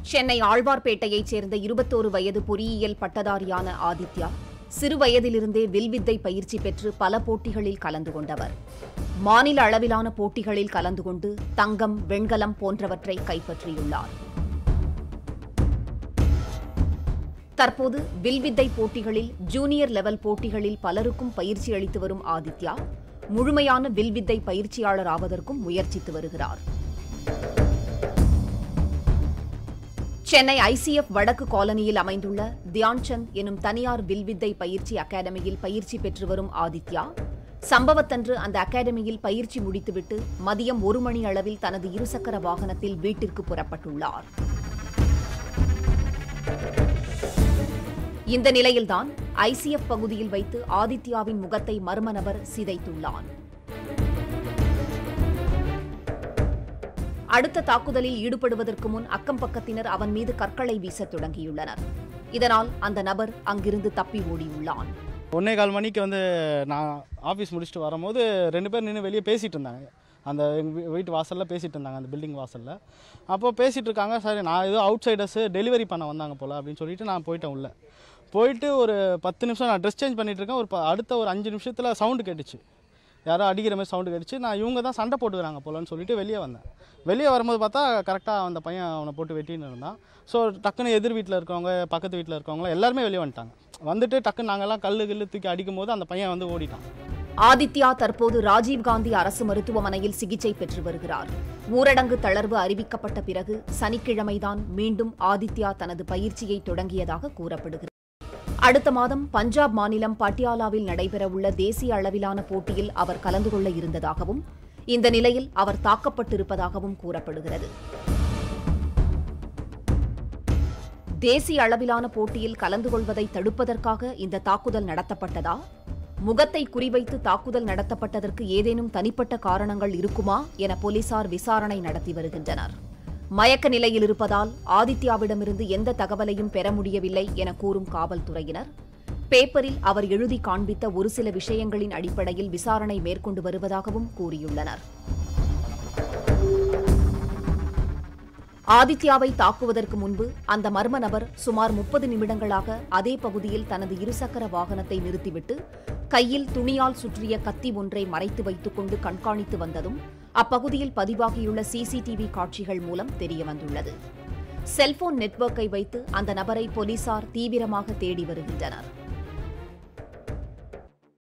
சென்னை ஆழ்வார்பேட்டையைச் சேர்ந்த இருபத்தோரு வயது பொறியியல் பட்டதாரியான ஆதித்யா சிறு வயதிலிருந்தே வில்வித்தை பயிற்சி பெற்று பல போட்டிகளில் கலந்து கொண்டவர் மாநில அளவிலான போட்டிகளில் கலந்து கொண்டு தங்கம் வெண்கலம் போன்றவற்றை கைப்பற்றியுள்ளார் தற்போது வில்வித்தை போட்டிகளில் ஜூனியர் லெவல் போட்டிகளில் பலருக்கும் பயிற்சி அளித்து வரும் ஆதித்யா முழுமையான வில்வித்தை பயிற்சியாளர் ஆவதற்கும் முயற்சித்து வருகிறார் சென்னை ஐசிஎஃப் வடக்கு காலனியில் அமைந்துள்ள தியான்சந்த் எனும் தனியார் வில்வித்தை பயிற்சி அகாடமியில் பயிற்சி பெற்று வரும் ஆதித்யா சம்பவத்தன்று அந்த அகாடமியில் பயிற்சி முடித்துவிட்டு மதியம் ஒரு மணி அளவில் தனது இருசக்கர வாகனத்தில் வீட்டிற்கு புறப்பட்டுள்ளார் இந்த நிலையில்தான் ஐசிஎஃப் பகுதியில் வைத்து ஆதித்யாவின் முகத்தை மர்ம நபர் சிதைத்துள்ளான் அடுத்த தாக்குதலில் ஈடுபடுவதற்கு முன் அக்கம் பக்கத்தினர் அவன் மீது கற்களை வீசத் தொடங்கியுள்ளனர் இதனால் அந்த நபர் அங்கிருந்து தப்பி ஓடியுள்ளான் ஒன்னே கால் மணிக்கு வந்து நான் ஆஃபீஸ் முடிச்சுட்டு வரும்போது ரெண்டு பேர் நின்று வெளியே பேசிகிட்டு இருந்தாங்க அந்த எங்கள் வீட்டு வாசலில் பேசிகிட்டு இருந்தாங்க அந்த பில்டிங் வாசலில் அப்போ பேசிகிட்டு இருக்காங்க சரி நான் ஏதோ அவுட் சைடர்ஸு டெலிவரி பண்ண வந்தாங்க போல் அப்படின்னு சொல்லிட்டு நான் போயிட்டேன் உள்ள போயிட்டு ஒரு பத்து நிமிஷம் நான் ட்ரெஸ் சேஞ்ச் பண்ணிட்டு இருக்கேன் ஒரு ப- அடுத்த ஒரு அஞ்சு நிமிஷத்தில் சவுண்டு கேட்டுச்சு யாரோ அடிக்கிற மாதிரி சவுண்டு கேட்டுச்சு நான் இவங்க தான் சண்டை போட்டுக்கிறாங்க போலன்னு சொல்லிட்டு வெளியே வந்தேன் வெளியே வரும்போது பார்த்தா கரெக்டாக அந்த பையன் அவனை போட்டு வெட்டின்னு இருந்தான் ஸோ டக்குன்னு எதிர் வீட்டில் இருக்கவங்க பக்கத்து வீட்டில் இருக்கவங்க எல்லாருமே வெளியே வந்துட்டாங்க வந்துட்டு டக்குன்னு நாங்கெல்லாம் கல்லு கில்லு தூக்கி அடிக்கும் போது அந்த பையன் வந்து ஓடிட்டான் ஆதித்யா தற்போது ராஜீவ்காந்தி அரசு மருத்துவமனையில் சிகிச்சை பெற்று வருகிறார் ஊரடங்கு தளர்வு அறிவிக்கப்பட்ட பிறகு சனிக்கிழமைதான் மீண்டும் ஆதித்யா தனது பயிற்சியை தொடங்கியதாக கூறப்படுகிறது அடுத்த மாதம் பஞ்சாப் மாநிலம் பட்டியாலாவில் நடைபெறவுள்ள தேசிய அளவிலான போட்டியில் அவர் கலந்து கொள்ள இருந்ததாகவும் இந்த நிலையில் அவர் தாக்கப்பட்டிருப்பதாகவும் கூறப்படுகிறது தேசிய அளவிலான போட்டியில் கலந்து கொள்வதை தடுப்பதற்காக இந்த தாக்குதல் நடத்தப்பட்டதா முகத்தை குறிவைத்து தாக்குதல் நடத்தப்பட்டதற்கு ஏதேனும் தனிப்பட்ட காரணங்கள் இருக்குமா என போலீசார் விசாரணை நடத்தி வருகின்றனர் மயக்க நிலையில் இருப்பதால் ஆதித்யாவிடமிருந்து எந்த தகவலையும் பெற முடியவில்லை என கூறும் காவல்துறையினர் பேப்பரில் அவர் எழுதி காண்பித்த ஒரு சில விஷயங்களின் அடிப்படையில் விசாரணை மேற்கொண்டு வருவதாகவும் கூறியுள்ளனர் ஆதித்யாவை தாக்குவதற்கு முன்பு அந்த மர்ம நபர் சுமார் முப்பது நிமிடங்களாக அதே பகுதியில் தனது இருசக்கர வாகனத்தை நிறுத்திவிட்டு கையில் துணியால் சுற்றிய கத்தி ஒன்றை மறைத்து வைத்துக் கொண்டு கண்காணித்து வந்ததும் அப்பகுதியில் பதிவாகியுள்ள சிசிடிவி காட்சிகள் மூலம் தெரியவந்துள்ளது செல்போன் நெட்வொர்க்கை வைத்து அந்த நபரை போலீசார் தீவிரமாக தேடி வருகின்றனர்